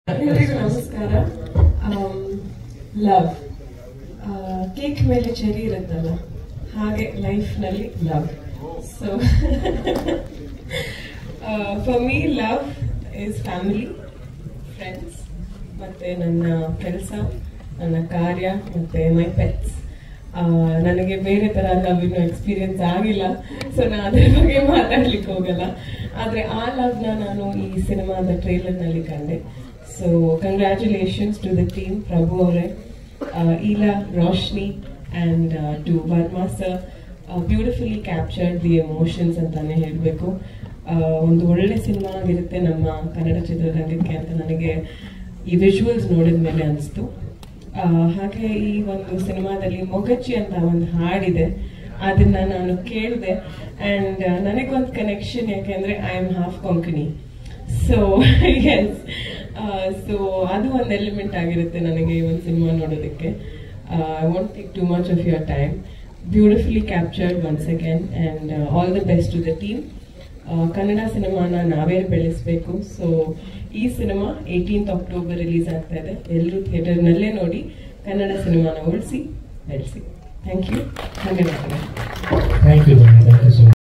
ಎಲ್ಲರಿಗೂ ನಮಸ್ಕಾರ love cake ಮೇಲೆ ಚೆರಿ ಇರುತ್ತಲ್ಲ ಹಾಗೆ ಲೈಫ್ನಲ್ಲಿ love so for me love is family friends ಮತ್ತೆ ನನ್ನ ಕೆಲಸ ನನ್ನ ಕಾರ್ಯ ಮತ್ತೆ ಮೈ ಪೆಟ್ಸ್ ನನಗೆ ಬೇರೆ ತರ ಲವ್ ಇನ್ನೂ ಎಕ್ಸ್ಪೀರಿಯನ್ಸ್ ಆಗಿಲ್ಲ ಸೊ ನಾನು ಅದ್ರ ಬಗ್ಗೆ ಮಾತಾಡ್ಲಿಕ್ಕೆ ಹೋಗಲ್ಲ ಆದ್ರೆ ಆ ಲವ್ ನ ನಾನು ಈ ಸಿನಿಮಾದ ಟ್ರೈಲರ್ ನಲ್ಲಿ ಕಂಡೆ so congratulations to the team Prabhu ಅವರೇ Ila Roshni and to Varma sir beautifully captured the emotions ಅಂತಾನೆ ಹೇಳಬೇಕು ಒಂದು ಒಳ್ಳೆ ಸಿನಿಮಾ ಆಗಿರುತ್ತೆ ನಮ್ಮ ಕನ್ನಡ ಚಿತ್ರರಂಗಕ್ಕೆ ಅಂತ ನನಗೆ ಈ ವಿಜುವಲ್ಸ್ ನೋಡಿದ ಮೇಲೆ ಅನಿಸ್ತು ಆ, ಹಾಗೆ ಈ ಒಂದು ಸಿನಿಮಾದಲ್ಲಿ ಮೊಗಚ್ಚಿ ಅಂತ ಒಂದು ಹಾಡಿದೆ ಅದನ್ನ ನಾನು ಕೇಳಿದೆ ಅಂಡ್ ನನಗೊಂದು ಕನೆಕ್ಷನ್ ಯಾಕೆಂದ್ರೆ I am half Konkani so yes so ಅದು ಒಂದು ಎಲಿಮೆಂಟ್ ಆಗಿರುತ್ತೆ ನನಗೆ ಈ ಒಂದು ಸಿನಿಮಾ ನೋಡೋದಕ್ಕೆ I want take too much of your time beautifully captured once again and all the best to the team Kannada ಸಿನಿಮಾನ ನಾವೇ ಬೆಳೆಸಬೇಕು ಸೊ ಈ ಸಿನಿಮಾ ಏಯ್ಟೀನ್ತ್ ಅಕ್ಟೋಬರ್ ರಿಲೀಸ್ ಆಗ್ತಾ ಇದೆ ಎಲ್ಲರೂ ಥಿಯೇಟರ್ನಲ್ಲೇ ನೋಡಿ ಕನ್ನಡ ಸಿನಿಮಾನ ಉಳಿಸಿ ಬೆಳೆಸಿ ಥ್ಯಾಂಕ್ ಯು ಧನ್ಯವಾದಗಳು Thank you, Bhavya. Thank you so much.